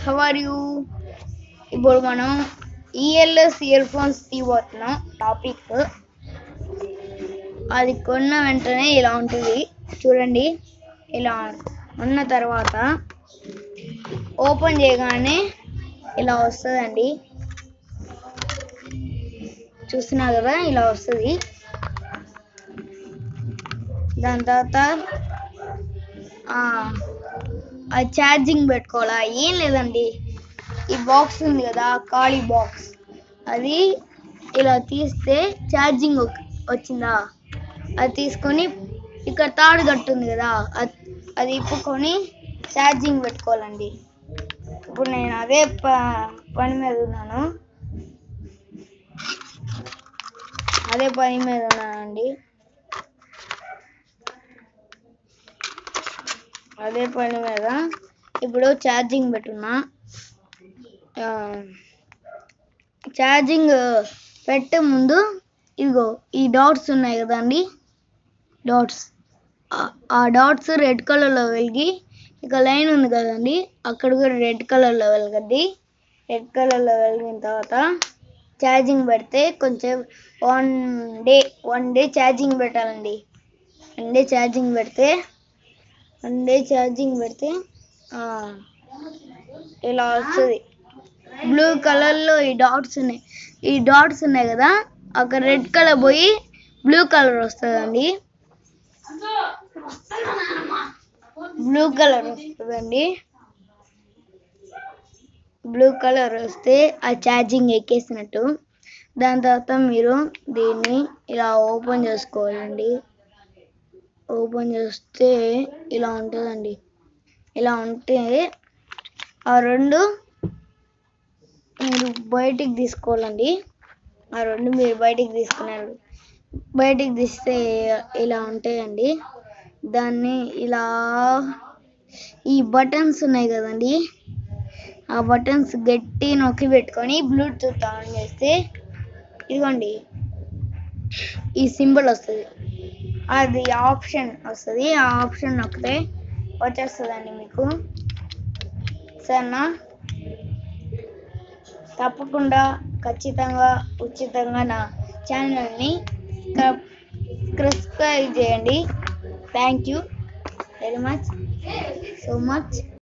how are you ఇప్పుడు మనం ELS earphones తీయబోతున్నాం టాపిక్ అది కొన్న వెంటనే ఇలా ఉంటుంది చూడండి ఇలా ఉన్న తర్వాత ఓపెన్ చేయగానే ఇలా వస్తుందండి చూస్తున్నారు కదా ఇలా వస్తుంది దాని తర్వాత ఆ, అది ఛార్జింగ్ పెట్టుకోవాలా ఏం లేదండి ఈ బాక్స్ ఉంది కదా ఖాళీ బాక్స్ అది ఇలా తీస్తే ఛార్జింగ్ వచ్చిందా అది తీసుకొని ఇక్కడ తాడు కట్టుంది కదా అది అది ఇప్పుకొని ఛార్జింగ్ పెట్టుకోవాలండి ఇప్పుడు నేను అదే ప పని మీద ఉన్నాను అదే పని మీద ఉన్నానండి అదే పని మీద ఇప్పుడు ఛార్జింగ్ పెట్టున్నా ఆ, ఛార్జింగ్ పెట్టే ముందు ఇదిగో ఈ డాట్స్ ఉన్నాయి కదండి డాట్స్ ఆ- ఆ డాట్స్ రెడ్ కలర్లో వెలిగి ఇక లైన్ ఉంది కదండి అక్కడ కూడా రెడ్ కలర్లో వెలగద్ది రెడ్ కలర్లో వెలిగిన తర్వాత ఛార్జింగ్ పెడితే కొంచెం one day one day charging పెట్టాలండి వన్ డే ఛార్జింగ్ పెడితే వన్ డే ఛార్జింగ్ పెడితే ఆ, ఇలా వస్తుంది బ్లూ కలర్లో ఈ డాట్స్ ఉన్నాయి ఈ డాట్స్ ఉన్నాయి కదా అక్కడ రెడ్ కలర్ పోయి బ్లూ కలర్ వస్తుందండి బ్లూ కలర్ వస్తుందండి బ్లూ కలర్ వస్తే ఆ ఛార్జింగ్ ఎక్కేసినట్టు దాని తర్వాత మీరు దీన్ని ఇలా ఓపెన్ చేసుకోవాలండి ఓపెన్ చేస్తే ఇలా ఉంటుందండి ఇలా ఉంటే ఆ రెండు మీరు బయటికి తీసుకోవాలండి ఆ రెండు మీరు బయటికి తీసుకున్నారు బయటికి తీస్తే ఇలా ఉంటాయండి దాన్ని ఇలా ఈ బటన్స్ ఉన్నాయి కదండి ఆ బటన్స్ గట్టి నొక్కి పెట్టుకొని బ్లూటూత్ ఆన్ చేస్తే ఇదిగోండి ఈ సింబల్ వస్తుంది అది ఆప్షన్ వస్తుంది ఆ ఆప్షన్ నొక్కితే వచ్చేస్తుందండి మీకు సరేనా తప్పకుండా ఖచ్చితంగా ఉచితంగా నా ఛానల్ని సబ్స్క్రైబ్ చేయండి thank you very much so much